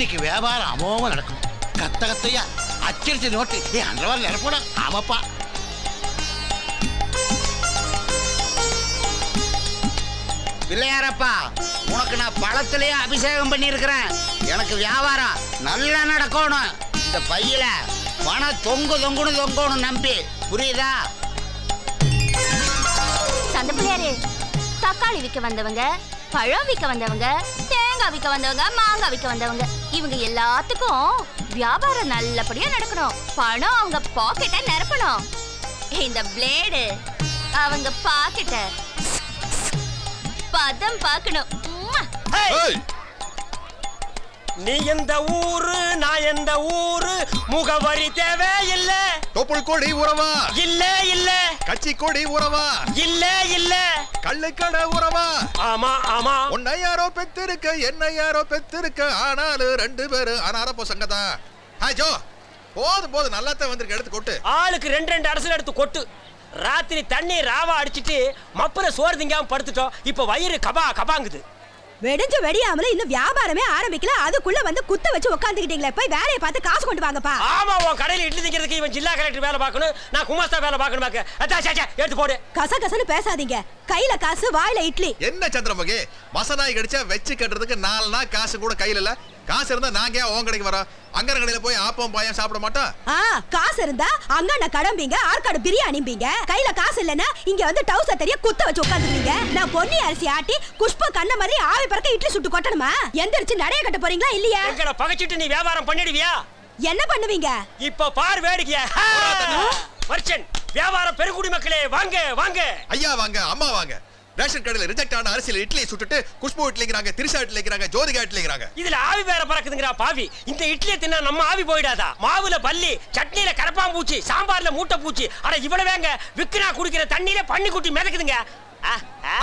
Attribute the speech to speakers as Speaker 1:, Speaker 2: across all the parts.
Speaker 1: இன்னைக்கு வியாபாரம் அமோகமா நடக்கும் கத்த கத்தையா அச்சடிச்ச நோட்டு ஏ அந்த மாதிரி நினைப்போட ஆமாப்பா பிள்ளையாரப்பா உனக்கு நான் பழத்திலேயே அபிஷேகம் பண்ணியிருக்கிறேன் எனக்கு வியாபாரம் நல்லா நடக்கணும் இந்த பையில பணம் தொங்கு தொங்குன்னு தொங்கணும் நம்பி புரியுதா
Speaker 2: சந்த பிள்ளையாரே தக்காளி விற்க வந்தவங்க பழம் விற்க வந்தவங்க தேங்காய் விற்க வந்தவங்க மாங்காய் விற்க வந்தவங்க இவங்க எல்லாத்துக்கும் வியாபாரம் நல்லபடியா நடக்கணும் பணம் அவங்க பாக்கெட்டை நிரப்பணும் இந்த பிளேடு அவங்க பாக்கெட்ட பதம் பார்க்கணும் உம்மா.
Speaker 3: ஏய்,
Speaker 4: நீ எந்த ஊரு நான் எந்த ஊரு முகவரி தேவையில்லை
Speaker 3: தொப்புள் கொடி உறவா
Speaker 4: இல்ல இல்ல
Speaker 3: கட்சி கொடி உறவா
Speaker 4: இல்ல இல்ல
Speaker 3: கள்ளுக்கடை உறவா
Speaker 4: ஆமா ஆமா
Speaker 3: உன்னை யாரோ பெத்திருக்க என்ன யாரோ பெத்திருக்க ஆனாலும் ரெண்டு பேரும் அனார பசங்க தான் ஹாய் ஜோ போதும் போதும் நல்லாத்தான் வந்திருக்க எடுத்து கொட்டு
Speaker 4: ஆளுக்கு ரெண்டு ரெண்டு அரசியல் எடுத்து கொட்டு ராத்திரி தண்ணி ராவா அடிச்சிட்டு மப்புல சோறு திங்காம படுத்துட்டோம் இப்ப வயிறு கபா கபாங்குது
Speaker 5: வெடிஞ்சு வெடியாமல இன்னும் வியாபாரமே ஆரம்பிக்கல அதுக்குள்ள வந்து குத்த வச்சு உட்காந்துக்கிட்டீங்களே போய் வேலையை பார்த்து காசு கொண்டு வாங்கப்பா
Speaker 4: ஆமா உன் கடையில இட்லி திங்கிறதுக்கு இவன் ஜில்லா கலெக்டர் வேலை பார்க்கணும் நான் குமாஸ்தா வேலை பார்க்கணும் பாக்க அச்சா, அச்சா, அச்சா, எடுத்து போடு
Speaker 5: கசகசன்னு பேசாதீங்க கையில காசு வாயில இட்லி
Speaker 3: என்ன சந்திரமுகி மசனாய் கடிச்சா வச்சு கட்டுறதுக்கு நாலு நாள் காசு கூட கையில இல்ல காசு இருந்தா நாங்க ஏன் உன் கடைக்கு வரோம் அங்கர கடையில போய் ஆப்பம் பாயம் சாப்பிட மாட்டோம்
Speaker 5: ஆ காசு இருந்தா அங்கன கடம்பீங்க ஆற்காடு பிரியாணிம்பீங்க கையில காசு இல்லனா இங்க வந்து டவுசர் தெரிய குத்த வச்சு உட்காந்துருக்கீங்க நான் பொன்னி அரிசி ஆட்டி குஷ்ப கண்ண மாதிரி ஆவி பறக்க இட்லி சுட்டு கொட்டணுமா எந்திரிச்சு நடைய கட்ட போறீங்களா இல்லையா
Speaker 4: எங்கட பகைச்சிட்டு நீ வியாபாரம் பண்ணிடுவியா
Speaker 5: என்ன பண்ணுவீங்க
Speaker 4: இப்ப பார் வேடிக்கைய மர்ச்சன் வியாபாரம் பெருங்குடி மக்களே வாங்க வாங்க
Speaker 3: ஐயா வாங்க அம்மா வாங்க ரேஷன் கடையில ரிஜெக்ட் ஆன அரிசியில இட்லி சுட்டுட்டு குஷ்பு இட்லிங்கிறாங்க திரிசா இட்லிங்கிறாங்க ஜோதிகா இட்லிங்கிறாங்க
Speaker 4: இதுல ஆவி வேற பறக்குதுங்கடா பாவி இந்த இட்லியை தின்னா நம்ம ஆவி போயிடாதா மாவுல பல்லி சட்னில கரப்பாம்பூச்சி சாம்பார்ல மூட்டை பூச்சி அட இவ்வளவேங்க விக்கினா குடிக்கிற தண்ணியில பண்ணி குட்டி மிதக்குதுங்க ஆ, ஆ.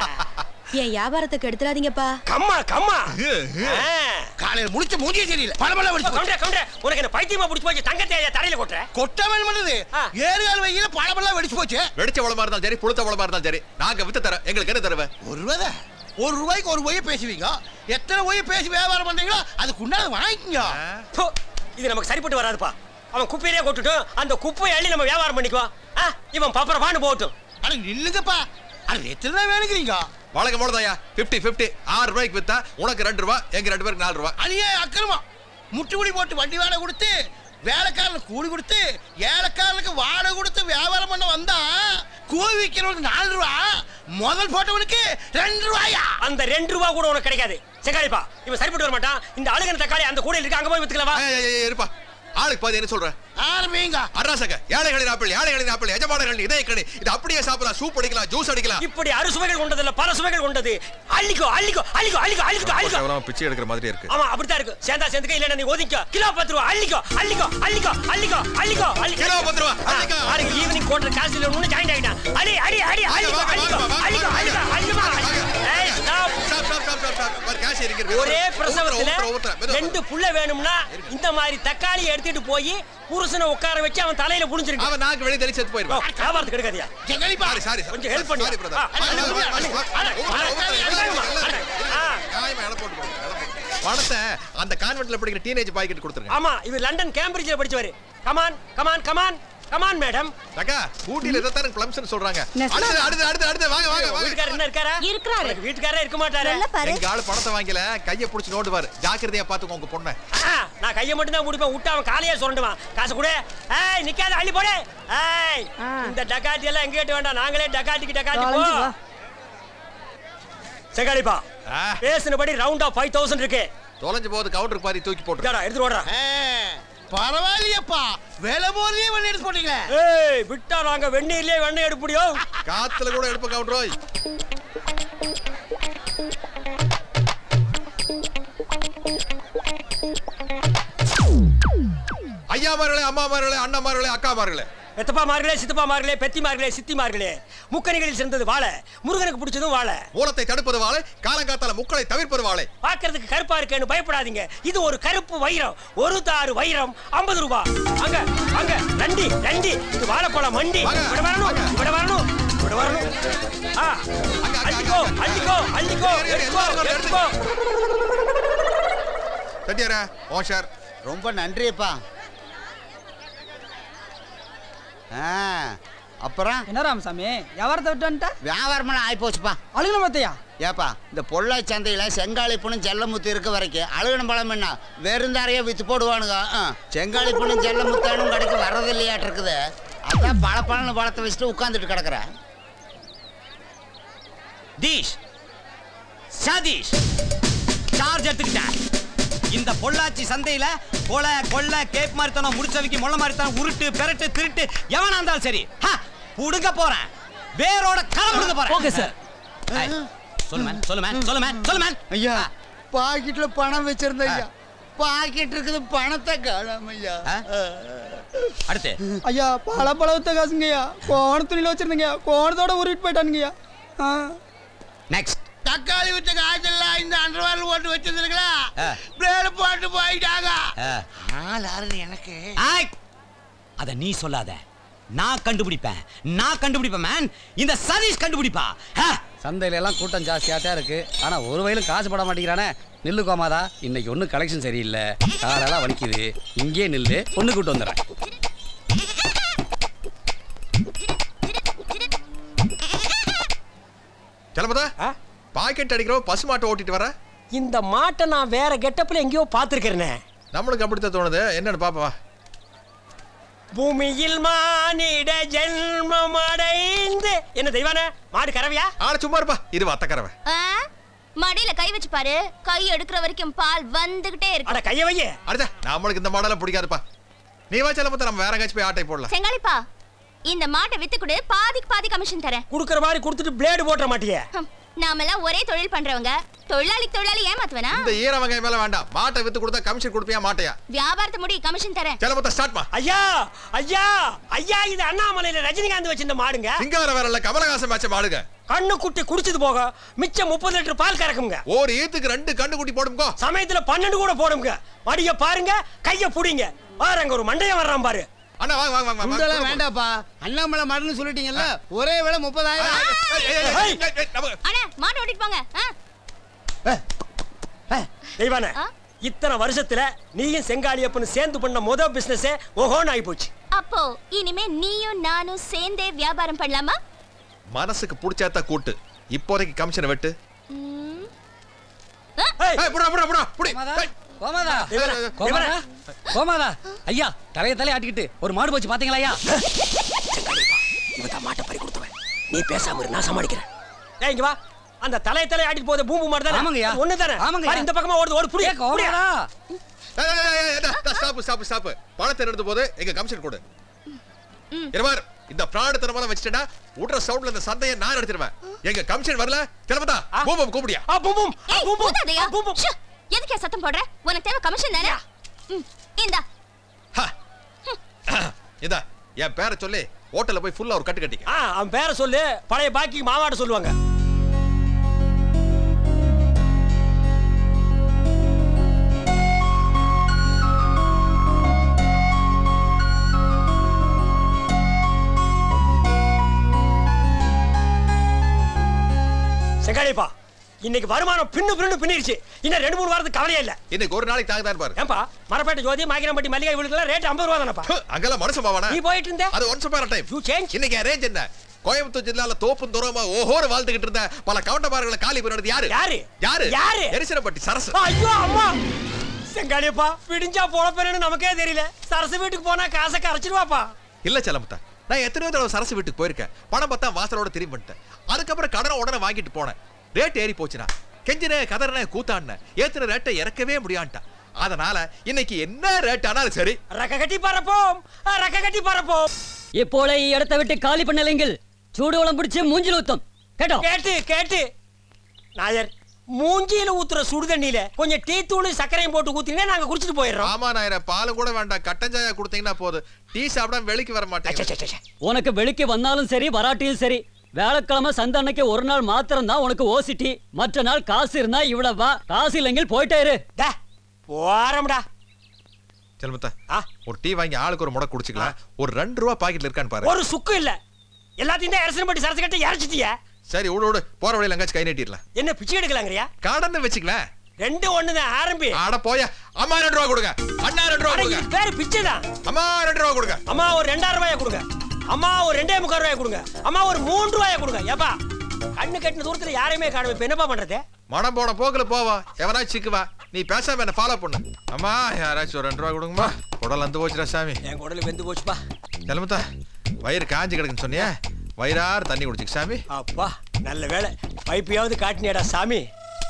Speaker 5: என் வியாபாரத்துக்கு எடுத்துறாதீங்கப்பா
Speaker 4: கம்மா கம்மா ஆ.
Speaker 1: காலையில முடிச்ச மூஞ்சியே தெரியல பழமெல்லாம் வெடிச்சு போச்சு.
Speaker 4: கவுண்டரே, கவுண்டரே, உனக்கு என்ன பைத்தியமா புடிச்சு போச்சு தங்கத்தையா தரையில கொட்டுற
Speaker 1: கொட்டவன் பண்ணுது
Speaker 4: ஆ.
Speaker 1: ஏறு கால் வையில பழமெல்லாம் வெடிச்சு போச்சு
Speaker 3: வெடிச்ச வளமா இருந்தாலும் சரி புளுத்த வளமா இருந்தாலும் சரி நாங்க வித்து தரோம் எங்களுக்கு என்ன தருவ
Speaker 1: ஒரு ரூபாய் ஒரு ரூபாய்க்கு ஒரு ஒய்ய பேசுவீங்க எத்தனை ஒய்ய பேசி வியாபாரம் பண்றீங்களோ அதுக்கு உண்டான வாங்கிக்கங்க
Speaker 4: போ, இது நமக்கு சரிப்பட்டு வராதுப்பா அவன் குப்பையிலே கொட்டுட்டும் அந்த குப்பையை அள்ளி நம்ம வியாபாரம் பண்ணிக்குவோம் ஆ, இவன் பப்பர பாண்டு போகட்டும்
Speaker 1: அட நில்லுங்கப்பா அது எத்தனை தான் வேணுங்கிறீங்க
Speaker 3: வழக்கம் போலதாயா பிப்டி பிப்டி ஆறு ரூபாய்க்கு வித்தா உனக்கு ரெண்டு ரூபா எங்க ரெண்டு பேருக்கு நாலு ரூபா
Speaker 1: அழியே அக்கிரமம் முட்டுக்குடி போட்டு வண்டி வாடகை கொடுத்து வேலைக்காரனுக்கு கூலி கொடுத்து ஏழைக்காரனுக்கு வாடகை கொடுத்து வியாபாரம் பண்ண வந்தா கூலி விற்கிறவனுக்கு நாலு ரூபா முதல் போட்டவனுக்கு ரெண்டு ரூபாயா
Speaker 4: அந்த ரெண்டு ரூபா கூட உனக்கு கிடைக்காது செங்காலிப்பா இவன் சரிப்பட்டு வர மாட்டான் இந்த அழுகின தக்காளி அந்த கூடையில் இருக்கு அங்க போய் வித்துக்கலவா
Speaker 3: ஏய், ஏய், ஏய், இருப்பா ஆளுக்கு பாதி என்ன சொல்ற
Speaker 1: ஆரம்பிங்க
Speaker 3: அராசக ஏழைகளின் ஆப்பிள் ஏழைகளின் ஆப்பிள் எஜமானர்களின் இதய கணி இது அப்படியே சாப்பிடலாம் சூப் அடிக்கலாம் ஜூஸ் அடிக்கலாம்
Speaker 4: இப்படி அறுசுவைகள் கொண்டதுல பல சுவைகள் கொண்டது அள்ளிக்கோ அள்ளிக்கோ அள்ளிக்கோ அள்ளிக்கோ அள்ளிக்கோ அள்ளிக்கோ
Speaker 3: பிச்சை எடுக்கிற மாதிரி இருக்கு
Speaker 4: ஆமா அப்படித்தான் இருக்கு சேர்ந்தா சேர்ந்துக்க இல்லன்னா நீ ஒதுங்கிக்கோ கிலோ பத்து ரூபா அள்ளிக்கோ அள்ளிக்கோ அள்ளிக்கோ அள்ளிக்கோ அள்ளிக்கோ அள்ளிக்கோ
Speaker 3: கிலோ பத்து ரூபா, அள்ளிக்கோ.
Speaker 4: நாளைக்கு ஈவினிங் போடுற காசுல ஒண்ணு ஜாயின் ஆகிட்டான் அடி அடி அடி அள்ளிக்கோ
Speaker 3: வாங்க,
Speaker 4: அள்ளிக்கோ
Speaker 3: வாங்க, வாங்க,
Speaker 4: அள்ளிக்கோ
Speaker 3: வாங்க,
Speaker 4: அள்ளிக்கோ
Speaker 3: வாங்க.
Speaker 4: அள்ளிக்கோ
Speaker 3: வாங்க.
Speaker 4: ஏய் stop
Speaker 3: stop, stop, stop, stop, stop. பாரு, cash இருக்கிறது.
Speaker 4: ஒரே
Speaker 3: ஊத்துற,
Speaker 4: பிரசவத்துல
Speaker 3: ஊத்துற, ஊத்துற. மெதுவா,
Speaker 4: ரெண்டு புள்ள வேணும்னா இந்த மாதிரி தக்காளி எடுத்துட்டு போய் புருஷனை உட்கார வச்சு அவன் தலையில புடிஞ்சிருக்கு
Speaker 3: அவன் நாக்கு வெளியே தெளி செத்து போயிருவான்
Speaker 4: வியாபாரத்துக்கு எடுக்காதியா
Speaker 1: ஜெகலிப்பா
Speaker 3: சாரி சாரி
Speaker 4: கொஞ்சம் help பண்ணு.
Speaker 3: சாரி பிரதர்
Speaker 4: ஆ, அண்ணா, அண்ணா, அண்ணா, அண்ணா, அண்ணா.
Speaker 3: பணத்தை அந்த கான்வென்ட்ல படிக்கிற டீனேஜ் பாய் கிட்ட கொடுத்துருங்க
Speaker 4: ஆமா இவர் லண்டன் கேம்பிரிட்ஜ்ல படிச்சவரு come on come on come on come on madam
Speaker 3: அக்கா ஊட்டில இதைத்தான் பிளம்ஸ்னு சொல்றாங்க
Speaker 5: நெசமா?
Speaker 3: அடுத்து அடுத்து அடுத்து அடுத்து வாங்க வாங்க வாங்க
Speaker 4: வீட்டுக்காரர் என்ன இருக்காரா
Speaker 5: இருக்கிறாரு.
Speaker 4: உனக்கு வீட்டுக்காரரே இருக்க மாட்டாரு
Speaker 5: நல்ல பாரு
Speaker 3: எங்க ஆளு பணத்தை வாங்கல கைய புடிச்சு நோண்டுவாரு ஜாக்கிரதையா பாத்துக்கோ உங்க பொண்ணை
Speaker 4: ஆ, நான் கையை மட்டும் தான் முடிப்பேன் விட்டு அவன் காலையே சுரண்டுவான் காசு கூட ஏய் நிக்காத அள்ளி போடு ஏய்
Speaker 5: ஆ.
Speaker 4: இந்த டக்காத்தி எல்லாம் எங்க கேட்டு வேண்டாம் நாங்களே டக்காத்திக்கு டக்காத்தி போ
Speaker 5: தொலைஞ்சு வா.
Speaker 4: செகாலிப்பா
Speaker 3: ஆ.
Speaker 4: பேசினபடி ரவுண்டா ஃபைவ் தௌசண்ட் இருக்கு
Speaker 3: தொலைஞ்சு போது கவுண்டருக்கு பாதி தூக்கி போட்டு
Speaker 4: இதாடா எடுத்து ஓடுறா
Speaker 1: பரவாயில்லையப்பா வேலை போறதே வண்டி எடுத்து போட்டீங்களே
Speaker 4: ஏய் விட்டா நாங்க வெந்நீர்லயே வெண்ணெய் எடுக்க முடியும்
Speaker 3: காத்துல கூட எடுப்ப கவுண்டரோய் ஐயாமார்களே அம்மாமார்களே அண்ணாமார்களே அக்காமார்களே
Speaker 4: எத்தப்பா மார்களே சித்தப்பா மார்களே பெத்தி மார்களே சித்தி மார்களே முக்கணிகளில் சிறந்தது வாழை முருகனுக்கு பிடிச்சதும் வாழை
Speaker 3: மூலத்தை தடுப்பது வாழை காலங்காத்தால முக்களை தவிர்ப்பது வாழை
Speaker 4: பார்க்கிறதுக்கு கருப்பா இருக்கேன்னு பயப்படாதீங்க இது ஒரு கருப்பு வைரம் ஒரு தாறு வைரம் ஐம்பது ரூபாய் அங்க அங்க நண்டி நண்டி இது வாழைப்பழம் மண்டி
Speaker 3: வாங்க,
Speaker 4: இவட வரணும்
Speaker 3: வாங்க.
Speaker 4: இவட வரணும் இவட வரணும் ஆ
Speaker 3: அங்க, அங்க,
Speaker 4: அள்ளிக்கோ
Speaker 3: அங்க.
Speaker 4: அள்ளிக்கோ அள்ளிக்கோ
Speaker 3: இரு, இரு,
Speaker 4: எடுத்துக்கோ
Speaker 3: எடுத்துக்கோ,
Speaker 4: எடுத்துக்கோ
Speaker 3: தட்டியாரா ஓ ஷேர்
Speaker 6: ரொம்ப நன்றிப்பா ஆ அப்புறம்
Speaker 7: என்ன ராமசாமி வியாபாரத்தை விட்டு வந்துட்ட
Speaker 6: வியாபாரமெல்லாம் ஆயிப்போச்சுப்பா
Speaker 7: அழுகணும் பார்த்தியா
Speaker 6: ஏப்பா இந்த பொள்ளாச்சி சந்தையில் செங்காளிப்பனும் செல்லமுத்து இருக்க வரைக்கும் அழுகணும் பழம் என்ன வெறுந்தாரையே வித்து போடுவானுங்க ஆ, செங்காளிப்பனும் செல்லமுத்தானும் கடைக்கு வர்றது இல்லையாட்டிருக்குது அதான் பழ பழனு பழத்தை வச்சுட்டு உட்காந்துட்டு கிடக்குறேன்
Speaker 8: தீஷ் சதீஷ் சார்ஜ் எடுத்துக்கிட்டேன் இந்த பொள்ளாச்சி சந்தையில கொலை கொள்ள கேப் மாதிரித்தனம் முடிச்சவைக்கு முள்ள மாதிரித்தனம் உருட்டு பெரட்டு திருட்டு எவனா இருந்தாலும் சரி ஹ, புடுங்க போறேன் வேரோட களை புடுங்க போறேன்
Speaker 7: ஓகே சார்
Speaker 8: ஏய், சொல்லு மேன் சொல்லு மேன் சொல்லு மேன் சொல்லு மேன்
Speaker 6: ஐயா பாக்கெட்ல பணம் வச்சிருந்த ஐயா பாக்கெட் இருக்குது பணத்தை காணாம ஐயா
Speaker 8: ஆ? அடுத்து
Speaker 7: ஐயா பல பழவத்த காசுங்கய்யா கோண துணியில வச்சிருந்தீங்க கோணத்தோட உருவிட்டு போயிட்டானுங்கய்யா ஆ.
Speaker 8: நெக்ஸ்ட்
Speaker 1: தக்காளி வித்த காசெல்லாம் இந்த அண்டர்வால் போட்டு வச்சிருந்துருக்கலாம்
Speaker 8: ஆ.
Speaker 1: பிளேடு போட்டு போயிட்டாங்க
Speaker 6: ஆள் யாருன்னு எனக்கு
Speaker 8: அத நீ சொல்லாத நான் கண்டுபிடிப்பேன் நான் கண்டுபிடிப்பேன் மேன் இந்த சதீஷ் கண்டுபிடிப்பா ஹ,
Speaker 9: சந்தையில எல்லாம் கூட்டம் ஜாஸ்தியாட்டா இருக்கு ஆனா ஒரு வயலும் காசு போட மாட்டேங்கிறானே நில்லு கோமாதா இன்னைக்கு ஒன்றும் கலெக்ஷன் சரியில்லை காலெல்லாம் வலிக்குது இங்கேயே நில்லு ஒன்று கூட்டு வந்துடுறேன்
Speaker 3: செலப்பதா
Speaker 4: ஆ?
Speaker 3: பாக்கெட் அடிக்கிறவ பசு மாட்டை ஓட்டிட்டு வர
Speaker 4: இந்த மாட்டை நான் வேற கெட்டப்ல எங்கேயோ பார்த்துருக்கிறேனே
Speaker 3: நம்மளுக்கு அப்படித்தான் தோணுது என்னன்னு பாப்பா
Speaker 4: பூமியில் மானிட ஜென்மம் அடைந்து என்ன தெய்வானே மாடு கறவையா
Speaker 3: ஆள சும்மா இருப்பா இது வத்தக்கறவை
Speaker 2: ஆ? மடியில கை வச்சு பாரு கை எடுக்கிற வரைக்கும் பால் வந்துகிட்டே
Speaker 4: அட
Speaker 2: இருக்கு
Speaker 4: கைய வையே
Speaker 3: அடிச்சா நம்மளுக்கு இந்த மாடலாம் பிடிக்காதுப்பா நீ வா செலப்பத்த நம்ம வேற எங்கேயாச்சும் போய் ஆட்டை போடலாம்
Speaker 2: செங்காலிப்பா இந்த மாட்டை வித்து கொடு பாதிக்கு பாதி கமிஷன் தரேன்
Speaker 4: குடுக்கற மாதிரி கொடுத்துட்டு பிளேடு போட்டுற மாட்டியே
Speaker 2: ஹம், நாமெல்லாம் ஒரே தொழில் பண்றவங்க தொழிலாளி தொழிலாளி ஏமாத்துவனா
Speaker 3: இந்த ஈர வெங்காயம் மேல வேண்டாம் மாட்டை வித்து கொடுத்தா கமிஷன் கொடுப்பியா மாட்டையா
Speaker 2: வியாபாரத்தை முடி கமிஷன் தரேன்
Speaker 3: செலப்பத்த ஸ்டார்ட் மா
Speaker 4: ஐயா ஐயா ஐயா இது அண்ணாமலையில ரஜினிகாந்த் வச்சிருந்த மாடுங்க
Speaker 3: சிங்கார வேற இல்ல கமலஹாசன் மேட்ச மாடுங்க
Speaker 4: கண்ணு குட்டி குடிச்சது போக மிச்சம் முப்பது லிட்டர் பால் கறக்குங்க
Speaker 3: ஒரு ஈத்துக்கு ரெண்டு கண்ணு குட்டி போடுங்கோ
Speaker 4: சமயத்துல பன்னெண்டு கூட போடுங்க மடிய பாருங்க கைய புடிங்க பாருங்க ஒரு மண்டைய வர்றான் பாரு
Speaker 3: அண்ணா வாங்க வாங்க வாங்க, வாங்க
Speaker 9: துண்டெல்லாம்
Speaker 3: வாங்க
Speaker 9: வேண்டாப்பா அண்ணாமலை மாடல்னு சொல்லிட்டீங்கல்ல ஒரே வேலை முப்பதாயிரம்
Speaker 3: ஏய், ஏய், ஏய், ஏய், ஏய், ஏய், நம்ம-
Speaker 2: அண்ணா மாட்டை ஓட்டிட்டு போங்க ஆ?
Speaker 4: தெய்வானே
Speaker 2: ஆ?
Speaker 4: இத்தனை வருஷத்துல நீயும் செங்காளியப்பன் சேர்ந்து பண்ண முத பிசினஸே ஓஹோன்னு ஆகி போச்சு
Speaker 2: அப்போ இனிமே நீயும் நானும் சேர்ந்தே வியாபாரம் பண்ணலாமா
Speaker 3: மனசுக்கு பிடிச்சாதான் கூட்டு இப்போதைக்கு கமிஷனை வெட்டு
Speaker 2: ம்.
Speaker 4: ஏய்,
Speaker 3: ஏய், புடா புடா புடா புடி
Speaker 9: கோமாதா
Speaker 3: ஏய்,
Speaker 9: கோமாதா
Speaker 4: தெய்வானே,
Speaker 9: கோமாதா
Speaker 4: தெய்வானே.
Speaker 9: கோமாதா ஐயா தலைய தலைய ஆட்டிக்கிட்டு ஒரு மாடு போச்சு பாத்தீங்களா ஐயா
Speaker 4: இவன் தான் மாட்டை பறி கொடுத்தவன் நீ பேசாம இரு நான் சமாளிக்கிறேன் ஏய் இங்க வா அந்த தலைய தலைய ஆட்டிட்டு போகுது பூம்பு மாதிரி தானே
Speaker 9: ஆமாங்கய்யா.
Speaker 4: ஒண்ணு தானே
Speaker 9: ஆமாங்கய்யா.
Speaker 4: பாரு, இந்த பக்கமா ஓடுது ஓடு புடி
Speaker 9: ஏ, கோமாதா
Speaker 3: ஏய், ஏய், ஏய், ஏய், டா, ஸ்டாப் ஸ்டாப் ஸ்டாப் பணத்தை எடுத்து போது எங்க கமிஷன் கொடு இருமார் இந்த பிராடு தனமா வச்சுட்டா விடுற சவுண்ட்ல இந்த சந்தையை நான் எடுத்துருவேன் எங்க கமிஷன் வரல கிளம்புதா
Speaker 4: ஆ.
Speaker 3: பூபம் கூப்பிடியா
Speaker 4: ஆ பூம்பும் ஆ,
Speaker 2: ஏய்,
Speaker 4: பூம்பும்
Speaker 2: ஊதாதையா?
Speaker 4: ஆ, பூம்பும்
Speaker 2: ஷு, எதுக்கே சத்தம் போடுற உனக்கு தேவை கமிஷன் தானே ம், இந்தா
Speaker 3: இதா என் பேரை சொல்லி ஹோட்டல்ல போய் ஃபுல்லா ஒரு கட்டு கட்டிக்க
Speaker 4: ஆ அவன் பேரை சொல்லு பழைய பாக்கி மாவாட சொல்லுவாங்க செங்காளிப்பா இன்னைக்கு வருமானம் பின்னு பின்னு பின்னிருச்சு இன்னும் ரெண்டு மூணு வாரத்துக்கு கவலையே இல்ல
Speaker 3: இன்னைக்கு ஒரு நாளைக்கு தாங்க பாரு
Speaker 4: ஏன்பா மரப்பேட்டை ஜோதி மாக்கிரம்பட்டி மல்லிகை இவளுக்குலாம் ரேட் ஐம்பது ரூபா தானப்பா
Speaker 3: ஹு, அங்கெல்லாம் மனுஷன் பாவானா
Speaker 4: நீ போயிட்டு இருந்த
Speaker 3: அது ஒன்ஸ் அப்பான டைம்
Speaker 4: யூ சேஞ்ச்
Speaker 3: இன்னைக்கு என் ரேஞ்ச் என்ன கோயம்புத்தூர் ஜில்லால தோப்பும் தூரமா ஓஹோர வாழ்ந்துகிட்டு இருந்த பல கவுண்டமார்களை காலி பண்ணது யாரு
Speaker 4: யாரு?
Speaker 3: யாரு
Speaker 4: யாரு?
Speaker 3: எரிசனப்பட்டி சரசு
Speaker 4: ஐயோ அம்மா செங்காளியப்பா விடிஞ்சா போலப்பேன்னு நமக்கே தெரியல சரசு வீட்டுக்கு போனா காசை கரைச்சிருவாப்பா
Speaker 3: இல்ல செல்லமுத்தா நான் எத்தனையோ தடவை சரசு வீட்டுக்கு போயிருக்கேன் பணம் பார்த்தா வாசலோட திரும்பி வந்துட்டேன் அதுக்கப்புறம் கடனை உடனே வாங்கிட்டு போனேன் ரேட் ஏறி போச்சுனா கெஞ்சினே கதறனே கூத்தாடின ஏத்துன ரேட்டை இறக்கவே முடியான்ட்டான் அதனால இன்னைக்கு என்ன ரேட் ஆனாலும் சரி
Speaker 4: ரக்க கட்டி பறப்போம் ரக்க கட்டி பறப்போம்
Speaker 10: இப்போல இடத்தை விட்டு காலி பண்ணலைங்கள் சூடுவளம் பிடிச்சு மூஞ்சில் ஊத்தும் கேட்டோம்
Speaker 4: கேட்டு கேட்டு நாயர் மூஞ்சியில ஊத்துற சுடு தண்ணியில கொஞ்சம் டீ தூள் சர்க்கரையும் போட்டு ஊத்தினீங்கன்னா நாங்க குடிச்சிட்டு போயிடுறோம்
Speaker 3: ஆமா நாயர பாலும் கூட வேண்டாம் கட்டஞ்சாயா கொடுத்தீங்கன்னா போதும் டீ சாப்பிடாம வெளிக்கு வர மாட்டேன்
Speaker 4: ச்சே, ச்சே, ச்சே.
Speaker 10: உனக்கு வெளிக்கு வந்தாலும் சரி வராட்டியும் சரி வேலைக்கிழமை சந்த அன்னைக்கு ஒரு நாள் மாத்திரம் தான் உனக்கு ஓசிட்டி மற்ற நாள் காசு இருந்தா இவ்வளவு வா காசு இல்லைங்கள் போயிட்டே இரு
Speaker 4: டா, போறோம்டா
Speaker 3: செல்முத்தா
Speaker 4: ஆ,
Speaker 3: ஒரு டீ வாங்கி ஆளுக்கு ஒரு முடை குடிச்சுக்கலாம் ஒரு ரெண்டு ரூபா பாக்கெட்ல இருக்கான்னு பாரு
Speaker 4: ஒரு சுக்கு இல்ல எல்லாத்தையும் தான் அரசன் பட்டி சரசு கட்டி இறச்சிட்டிய
Speaker 3: சரி விடு விடு போற வழியில எங்காச்சும் கை நீட்டிடலாம்
Speaker 4: என்ன பிச்சை எடுக்கலாங்கறியா
Speaker 3: கடன்னு வச்சுக்கலாம்
Speaker 4: ரெண்டு ஒண்ணுதான் ஆரம்பி
Speaker 3: ஆட போய அம்மா ரெண்டு ரூபா கொடுங்க அண்ணா ரெண்டு ரூபா
Speaker 4: அட,
Speaker 3: கொடுங்க
Speaker 4: இது பேரு பிச்சை தான்
Speaker 3: அம்மா ரெண்டு ரூபா கொடுங்க
Speaker 4: அம்மா ஒரு ரெண்டாயிரம் ரூபாய கொடுங்க அம்மா ஒரு ரெண்டே முக்கால் ரூபாய கொடுங்க அம்மா ஒரு மூணு ரூபாய கொடுங்க ஏப்பா கண்ணு கட்டின தூரத்துல யாரையுமே காணும் இப்ப என்னப்பா பண்றது
Speaker 3: மனம் போன போக்குல போவா எவனா சிக்குவா நீ பேசாம என்ன ஃபாலோ பண்ணு அம்மா யாராச்சும் ஒரு ரெண்டு ரூபா கொடுங்கம்மா உடல் அந்த போச்சுடா சாமி
Speaker 4: என் குடல் வெந்து போச்சுப்பா
Speaker 3: கிளம்புத்தா வயிறு காஞ்சு கிடக்குன்னு சொன்னியா வயிறாறு தண்ணி குடிச்சுக்க சாமி
Speaker 4: அப்பா நல்ல வேலை பைப்பையாவது காட்டினியாடா சாமி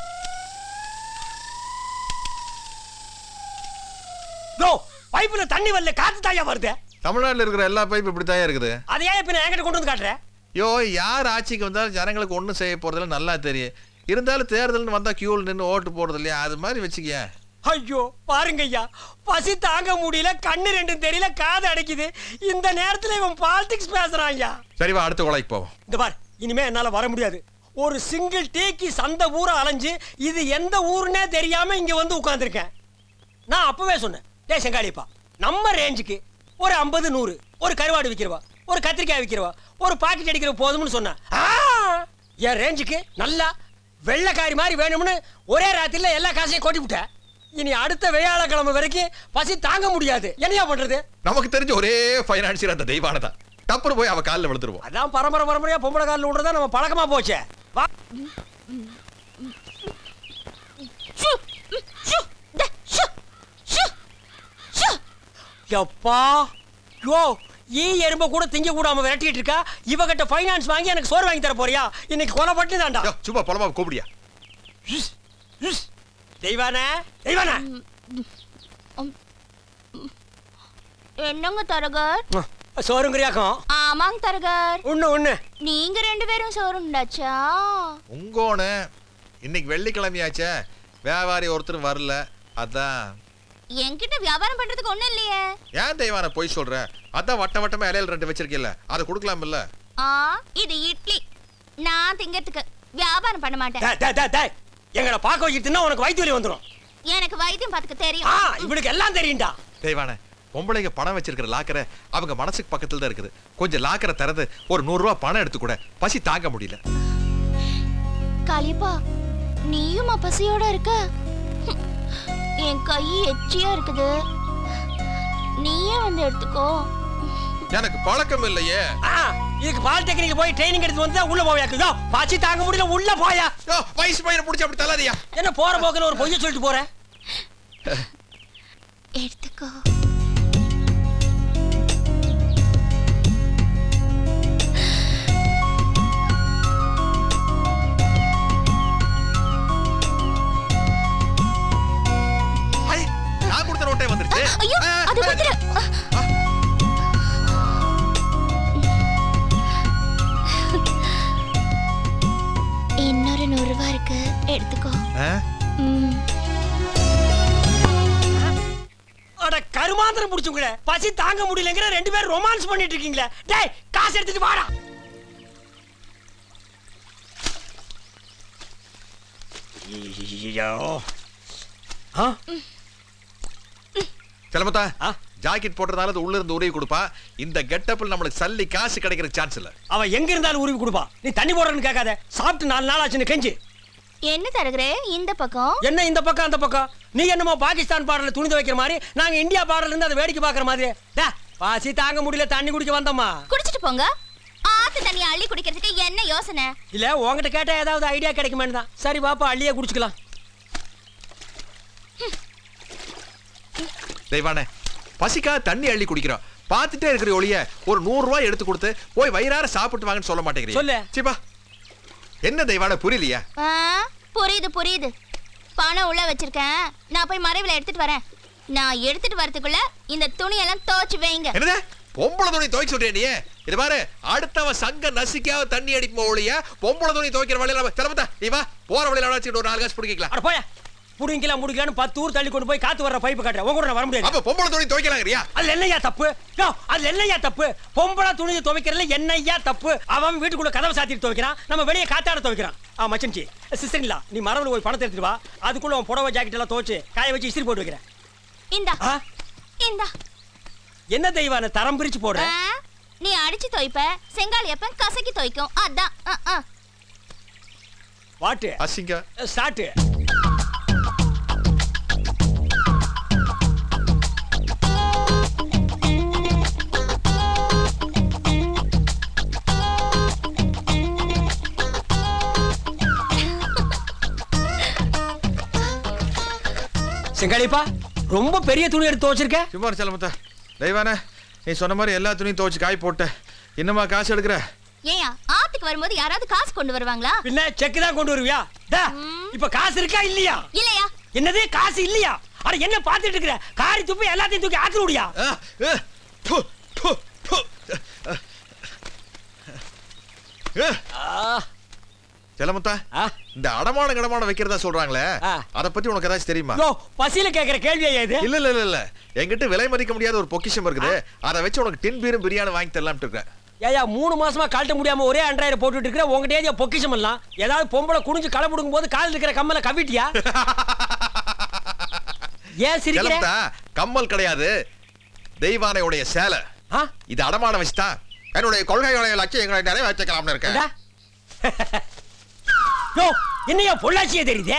Speaker 4: ப்ரோ பைப்புல தண்ணி வரல காத்து தாயா வருது
Speaker 3: தமிழ்நாட்டுல இருக்கிற எல்லா பைப்பு இப்படித்தான் இருக்குது
Speaker 4: அதை ஏன் இப்ப நான் என்கிட்ட கொண்டு வந்து காட்டுறேன்
Speaker 3: ஐயோ யார் ஆட்சிக்கு வந்தாலும் ஜனங்களுக்கு ஒன்றும் செய்ய போறதில்ல நல்லா தெரியும் இருந்தாலும் தேர்தல்னு வந்தா கியூல நின்று ஓட்டு போறது இல்லையா அது மாதிரி வச்சுக்க
Speaker 4: ஐயோ பாருங்க ஐயா பசி தாங்க முடியல கண்ணு ரெண்டும் தெரியல காது அடைக்குது இந்த நேரத்துல இவன் பாலிடிக்ஸ் பேசுறான் ஐயா
Speaker 3: சரி வா அடுத்த கொலைக்கு போவோம்
Speaker 4: இந்த பார் இனிமே என்னால வர முடியாது ஒரு சிங்கிள் டீக்கு சந்த ஊரை அலைஞ்சு இது எந்த ஊருன்னே தெரியாம இங்க வந்து உட்கார்ந்திருக்கேன் நான் அப்பவே சொன்னேன் டேய் செங்காளிப்பா நம்ம ரேஞ்சுக்கு ஒரு ஐம்பது நூறு ஒரு கருவாடு விற்கிறவா ஒரு கத்திரிக்காய் விற்கிறவா ஒரு பாக்கெட் அடிக்கிற போதும்னு சொன்னேன் ஆ! என் ரேஞ்சுக்கு நல்லா வெள்ளைக்காரி மாதிரி வேணும்னு ஒரே ராத்திரில எல்லா காசையும் கொட்டி விட்டேன் இனி அடுத்த வியாழக்கிழமை வரைக்கும் பசி தாங்க முடியாது என்னையா பண்றது
Speaker 3: நமக்கு தெரிஞ்ச ஒரே ஃபைனான்சியர் அந்த தெய்வானதான் டப்புனு போய் அவ காலில் விழுந்துருவோம்
Speaker 4: அதான் பரம்பரை பரம்பரையா பொம்பளை காலில் விடுறதா நம்ம பழக்கமா போச்சே வா
Speaker 2: ஷு, ஷு, ட, ஷு, ஷு, ஷு.
Speaker 4: எப்பா யோ ஈ எறும்ப கூட திங்க கூடாம விரட்டிட்டு இருக்கா இவகிட்ட ஃபைனான்ஸ் வாங்கி எனக்கு சோறு வாங்கி தர போறியா இன்னைக்கு கொலை பட்டு தான்டா
Speaker 3: யோ, சும்மா பொலமா கூப்பிடியா
Speaker 4: தெய்வானே தெய்வானே
Speaker 2: என்னங்க தரகர்
Speaker 4: சோறுங்கிறியாக்கும்
Speaker 2: ஆமாங்க தரகர்
Speaker 4: ஒண்ணு ஒண்ணு
Speaker 2: நீங்க ரெண்டு பேரும் சோறுண்டாச்சா
Speaker 3: உங்கோனு இன்னைக்கு வெள்ளிக்கிழமையாச்சே வியாபாரி ஒருத்தரும் வரல அதான்
Speaker 2: என்கிட்ட வியாபாரம் பண்றதுக்கு ஒண்ணும் இல்லையே
Speaker 3: ஏன் தெய்வான பொய் சொல்ற அதான் வட்ட வட்டமா இலையில ரெண்டு வச்சிருக்கீல்ல அதை கொடுக்கலாம் இல்ல
Speaker 2: ஆ இது இட்லி நான் திங்கிறதுக்கு வியாபாரம் பண்ண மாட்டேன்
Speaker 4: டேய், டேய், டேய், டேய். எங்களை பார்க்க வச்சுட்டுனா உனக்கு வயிற்று வலி வந்துடும்
Speaker 2: எனக்கு வைத்தியம் பார்த்துக்க
Speaker 4: ஆ
Speaker 2: தெரியும்
Speaker 4: இவனுக்கு எல்லாம் தெரியும்டா
Speaker 3: தெய்வான பொம்பளைங்க பணம் வச்சிருக்கிற லாக்கரை அவங்க மனசுக்கு பக்கத்துல தான் இருக்குது கொஞ்சம் லாக்கரை திறந்து ஒரு நூறு ரூபாய் பணம் எடுத்து கூட பசி தாங்க முடியல
Speaker 2: காளியப்பா நீயும் பசியோட இருக்க ஹம், என் கை எச்சியா இருக்குது நீயே வந்து எடுத்துக்கோ
Speaker 3: எனக்கு பழக்கம் இல்லையே
Speaker 4: ஆ இதுக்கு பாலிடெக்னிக் போய் ட்ரைனிங் எடுத்து வந்து உள்ள போவியாக்குதோ பசி தாங்க முடியல உள்ள போயா
Speaker 3: யோ, வயசு பையனை பிடிச்சி அப்படி தள்ளாதியா
Speaker 4: என்ன போற போக்குல ஒரு பொய்ய சொல்லிட்டு போற
Speaker 2: எடுத்துக்கோ
Speaker 3: ஐ, நான் கொடுத்த நோட்டே வந்துருச்சு
Speaker 2: ஐயோ
Speaker 3: ஆ,
Speaker 2: அது
Speaker 3: ஆ,
Speaker 2: வந்துரு இன்னொரு நூறு ரூபாய் இருக்கு எடுத்துக்கோ
Speaker 3: ஆ?
Speaker 2: ம்
Speaker 4: அட கருமாந்திரம் புடிச்சுங்களே பசி தாங்க முடியலங்கிற ரெண்டு பேரும் ரொமான்ஸ் பண்ணிட்டு இருக்கீங்களே டேய் காசு எடுத்துட்டு வாடா ஐயோ ஆ
Speaker 3: கிளம்பத்தா
Speaker 4: ஆ?
Speaker 3: ஜாக்கெட் போட்டதால அது உள்ள இருந்து உருவி கொடுப்பா இந்த கெட்டப்பில் நம்மளுக்கு சல்லி காசு கிடைக்கிற சான்ஸ் இல்ல
Speaker 4: அவ எங்க இருந்தாலும் உருவி கொடுப்பா நீ தண்ணி போடுறன்னு கேட்காத சாப்பிட்டு நாலு நாள் ஆச்சுன்னு கெஞ்சு
Speaker 2: என்ன தருகிறே இந்த பக்கம்
Speaker 4: என்ன இந்த பக்கம் அந்த பக்கம் நீ என்னமோ பாகிஸ்தான் பாடல துணி துவைக்கிற மாதிரி நாங்க இந்தியா பாடல இருந்து அதை வேடிக்கை பாக்குற மாதிரி டா பாசி தாங்க முடியல தண்ணி குடிக்க வந்தோமா
Speaker 2: குடிச்சிட்டு போங்க ஆத்து தண்ணி அள்ளி குடிக்கிறதுக்கு என்ன யோசனை
Speaker 4: இல்ல உன்கிட்ட கேட்டா ஏதாவது ஐடியா கிடைக்குமேன்னு தான் சரி பாப்பா அள்ளியே குடிச்சுக்கலாம்
Speaker 3: தெய்வானே பசிக்கா தண்ணி அள்ளி குடிக்கிறோம் பார்த்துட்டே இருக்கிற ஒளிய ஒரு நூறு ரூபாய் எடுத்து கொடுத்து போய் வயிறார சாப்பிட்டு வாங்கன்னு சொல்ல மாட்டேங்கிறீங்க
Speaker 4: சொல்லு.
Speaker 3: சிப்பா என்ன தெய்வான புரியலையா
Speaker 2: ஆ, புரியுது புரியுது பணம் உள்ள வச்சிருக்கேன் நான் போய் மறைவுல எடுத்துட்டு வரேன் நான் எடுத்துட்டு வரதுக்குள்ள இந்த துணியெல்லாம் துவைச்சு வைங்க
Speaker 3: என்னது பொம்பளை துணி துவைக்க சொல்றியா நீ இது பாரு அடுத்தவன் சங்க நசிக்காவ தண்ணி அடிப்போம் ஒழிய பொம்பளை துணி துவைக்கிற வழியில நம்ம கிளம்புதா நீ வா போற வழியில வச்சுட்டு ஒரு நாலு காசு பிடிக்கலாம்
Speaker 4: அட போயா புடிங்கலாம் முடிக்கலான்னு பத்து ஊர் தள்ளி கொண்டு போய் காத்து வர்ற பைப்பு காட்டுறேன் உங்க கூட நான் வர முடியாது
Speaker 3: அப்ப பொம்பளை துணி துவைக்கலாங்கிறியா
Speaker 4: அதுல என்னையா தப்பு யோ, அதுல என்னையா தப்பு பொம்பளை துணியை துவைக்கிறதுல என்னையா தப்பு அவன் வீட்டுக்குள்ள கதவை சாத்திட்டு துவைக்கிறான் நம்ம வெளியே காத்தாட துவைக்கிறான் ஆ மச்சன்ச்சி சிஸ்டர்ங்களா நீ மரபுல போய் பணத்தை எடுத்துட்டு வா அதுக்குள்ள உன் புடவை ஜாக்கெட் எல்லாம் துவைச்சு காய வச்சு இஸ்திரி போட்டு வைக்கிறேன்
Speaker 2: இந்தா
Speaker 4: ஆ?
Speaker 2: இந்தா
Speaker 4: என்ன தெய்வான தரம் பிரிச்சு போடுற
Speaker 2: ஆ, நீ அடிச்சு துவைப்ப செங்காலி அப்ப கசக்கி துவைக்கும் அதான் ஆ, ஆ.
Speaker 4: வாட்டு
Speaker 3: அசிங்க
Speaker 4: ஸ்டார்ட் செங்காளிப்பா ரொம்ப பெரிய துணி எடுத்து வச்சிருக்க
Speaker 3: சும்மா இரு செல்லமுத்தா தெய்வானே நீ சொன்ன மாதிரி எல்லா துணியும் துவைச்சு காய் போட்ட இன்னுமா காசு எடுக்கிற
Speaker 2: ஏயா ஆத்துக்கு வரும்போது யாராவது காசு கொண்டு வருவாங்களா
Speaker 4: பின்ன செக் தான் கொண்டு வருவியா டா, இப்ப காசு இருக்கா இல்லையா
Speaker 2: இல்லையா
Speaker 4: என்னது காசு இல்லையா அட என்ன பாத்துட்டு இருக்கிற காரி துப்பி எல்லாத்தையும் தூக்கி ஆத்துல விடியா
Speaker 3: செல்லமுத்தா இந்த அடமான கடமான வைக்கிறதா சொல்றாங்களே அத பத்தி உனக்கு ஏதாச்சும் தெரியுமா
Speaker 4: யோ பசியில கேக்குற கேள்வியா இது
Speaker 3: இல்ல இல்ல இல்ல இல்ல என்கிட்ட விலை மதிக்க முடியாத ஒரு பொக்கிஷம் இருக்குது அதை வச்சு உனக்கு டின் பீரும் பிரியாணி வாங்கி தரலாம்னு இருக்கேன்
Speaker 4: ஏயா மூணு மாசமா கழட்ட முடியாம ஒரே அன்றாயிரம் போட்டுட்டு இருக்கிற உங்ககிட்ட பொக்கிஷம் எல்லாம் ஏதாவது பொம்பளை குனிஞ்சு களை பிடுங்கும் போது காலில் இருக்கிற கம்மலை கவிட்டியா ஏன் சிரிக்கிற
Speaker 3: செல்லமுத்தா கம்மல் கிடையாது தெய்வானையுடைய சேலை இது அடமான வச்சுதான் என்னுடைய கொள்கைகளை லட்சியங்களை நிறைவேற்றிக்கலாம்னு இருக்கேன்
Speaker 4: யோ என்னையா பொள்ளாச்சியே தெரியுதே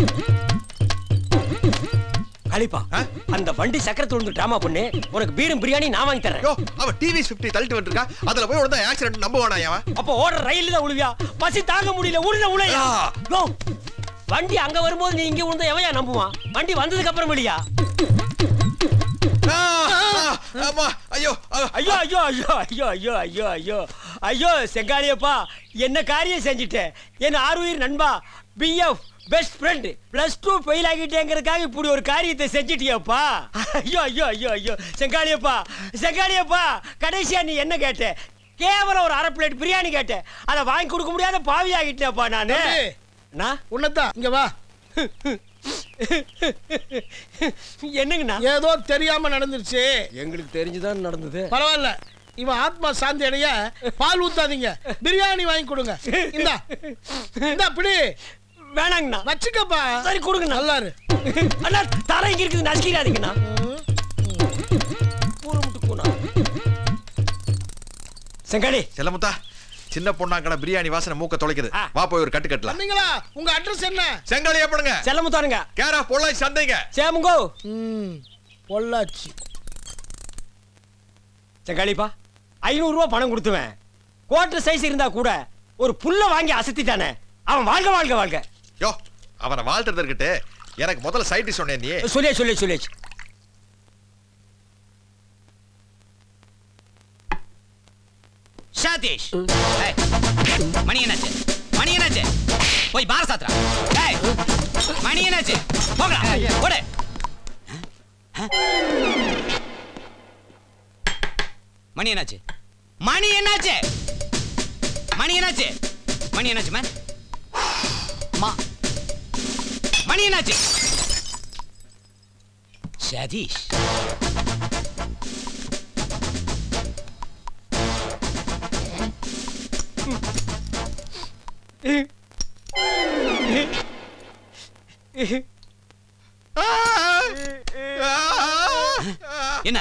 Speaker 4: கலிப்பா அந்த வண்டி சக்கரத்துல இருந்து டிராமா பண்ணு உனக்கு பீரும் பிரியாணி நான் வாங்கி தரேன்
Speaker 3: யோ அவ டிவி 50 தள்ளிட்டு வந்திருக்கா அதுல போய் உடனே ஆக்சிடென்ட் நம்ப வேணாம் அவன்
Speaker 4: அப்ப ஓடுற ரயில் தான் உழுவியா பசி தாங்க முடியல உழுத உழையா யோ வண்டி அங்க வரும்போது நீ இங்க விழுந்தா எவையா நம்புவான் வண்டி வந்ததுக்கு அப்புறம் இல்லையா
Speaker 3: ஆமா ஐயோ
Speaker 4: ஐயோ ஐயோ ஐயோ ஐயோ ஐயோ ஐயோ ஐயோ ஐயோ செங்காலியப்பா என்ன காரியம் செஞ்சுட்டேன் என் ஆறுயிர் நண்பா BF best friend plus two fail ஆகிட்டேங்கிறதுக்காக இப்படி ஒரு காரியத்தை செஞ்சிட்டியப்பா ஐயோ ஐயோ ஐயோ ஐயோ செங்காலியப்பா செங்காலியப்பா கடைசியா நீ என்ன கேட்ட கேவலம் ஒரு அரை பிளேட் பிரியாணி கேட்ட அதை வாங்கி கொடுக்க முடியாத பாவி ஆகிட்டேப்பா நானு
Speaker 1: தம்பி,
Speaker 4: நான்
Speaker 1: உன்னதான் இங்க வா
Speaker 4: என்னங்கண்ணா
Speaker 1: ஏதோ தெரியாம நடந்துருச்சு
Speaker 4: எங்களுக்கு தெரிஞ்சுதான் நடந்தது
Speaker 1: பரவாயில்ல இவன் ஆத்மா சாந்தி அடைய பால் ஊத்தாதீங்க பிரியாணி வாங்கி கொடுங்க இந்தா இந்தா பிடி
Speaker 4: வேணாங்கண்ணா
Speaker 1: வச்சுக்கப்பா
Speaker 4: சரி கொடுங்க
Speaker 1: நல்லா இரு
Speaker 4: அண்ணா தர இங்க இருக்குது நசுக்கிறாதீங்கண்ணா பூரை முட்டு கூனா செங்காடி
Speaker 3: செல்லமுத்தா சின்ன பொண்ணாங்கட பிரியாணி வாசனை மூக்க தொலைக்குது வா போய் ஒரு கட்டு கட்டலாம்
Speaker 1: வந்தீங்களா உங்க அட்ரஸ் என்ன
Speaker 3: செங்காலி எப்படிங்க
Speaker 4: செல்லமுத்தானுங்க
Speaker 3: கேரா பொள்ளாச்சி சந்தைங்க
Speaker 4: சேமுங்கோ
Speaker 1: பொள்ளாச்சி
Speaker 4: செங்காளிப்பா ஐநூறு ரூபா பணம் கொடுத்துவேன் குவார்டர் சைஸ் இருந்தா கூட ஒரு புல்ல வாங்கி அசத்திட்டானே அவன் வாழ்க வாழ்க வாழ்க
Speaker 3: யோ அவனை வாழ்த்துறது இருக்கட்டு எனக்கு முதல்ல சைட் டிஷ் சொன்னேன் நீ
Speaker 4: சொல்லியே சொல்லியே சொல்லியே
Speaker 8: சதீஷ் ஏய், மணி என்னாச்சு மணி என்னாச்சு போய் பார சாத்துறா ஏய், மணி என்னாச்சு போங்கடா ஓடு மணி என்னாச்சு மணி என்னாச்சு மணி என்னாச்சு மணி என்னாச்சு மேன் மா மணி என்னாச்சு சதீஷ் என்ன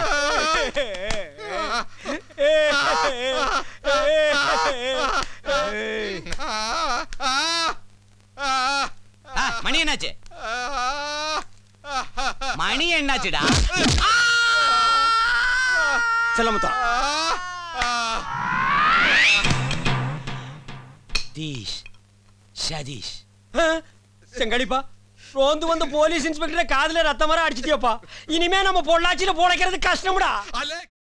Speaker 8: ஆ, மணி என்னாச்சு மணி என்னாச்சுடா
Speaker 4: செல்லமுத்தா
Speaker 8: தீஷ் சதீஷ்
Speaker 4: செங்கடிப்பா ரோந்து வந்த போலீஸ் இன்ஸ்பெக்டரை காதுல ரத்தம் வர அடிச்சிட்டியப்பா இனிமே நம்ம பொள்ளாச்சியில பொழைக்கிறது கஷ்டம்டா